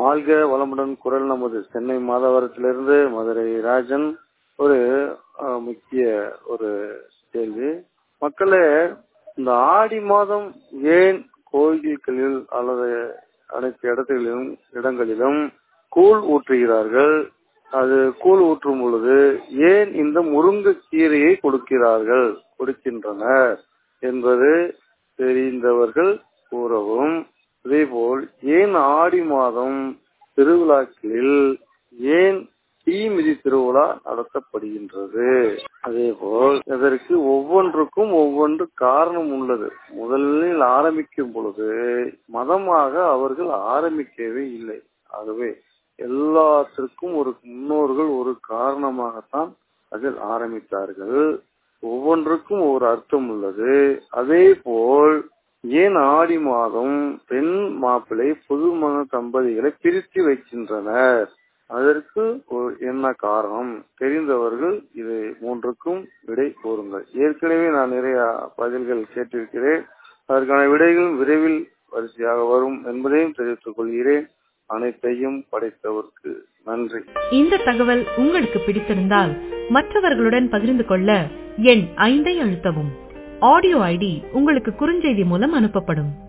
வாழ்க வளமுடன் குரல் நமது சென்னை மாதவரத்திலிருந்து மதுரை ராஜன் ஒரு அஹ், முக்கிய ஒரு கேள்வி மக்களே இந்த ஆடி மாதம் ஏன் கோயில்களில் அல்லது அனைத்து இடங்களிலும் இடங்களிலும் கூழ் ஊற்றுகிறார்கள் அது கூழ் ஊற்றும் பொழுது ஏன் இந்த முருங்கை கீரையை கொடுக்கிறார்கள் கொடுக்கின்றனர் என்பது தெரிந்தவர்கள் கூறவும் அதேபோல் ஏன் ஆடி மாதம் திருவிழாக்களில் ஏன் தீமிதி திருவிழா நடத்தப்படுகின்றது அதேபோல் இதற்கு ஒவ்வொன்றுக்கும் ஒவ்வொன்று காரணம் உள்ளது முதலில் ஆரம்பிக்கும் பொழுது மதமாக அவர்கள் ஆரம்பிக்கவே இல்லை ஆகவே எல்லாத்திற்கும் ஒரு முன்னோர்கள் ஒரு காரணமாகத்தான் அதில் ஆரம்பித்தார்கள் ஒவ்வொன்றுக்கும் ஒரு அர்த்தம் உள்ளது அதே போல் ஏன் ஆடி மாதம் பெண் மாப்பிள்ளை புதுமண தம்பதிகளை பிரித்து வைக்கின்றனர் அதற்கு ஒரு என்ன காரணம் தெரிந்தவர்கள் இது மூன்றுக்கும் விடை கூறுங்கள் ஏற்கனவே நான் நிறைய பதில்கள் கேட்டிருக்கிறேன் அதற்கான விடைகள் விரைவில் வரிசையாக வரும் என்பதையும் தெரிவித்துக் கொள்கிறேன் அனைத்தையும் படைத்தவருக்கு நன்றி இந்த தகவல் உங்களுக்கு பிடித்திருந்தால் மற்றவர்களுடன் பகிர்ந்து கொள்ள எண் ஐந்தை அழுத்தவும் ஆடியோ ஐடி உங்களுக்கு குறுஞ்செய்தி மூலம் அனுப்பப்படும்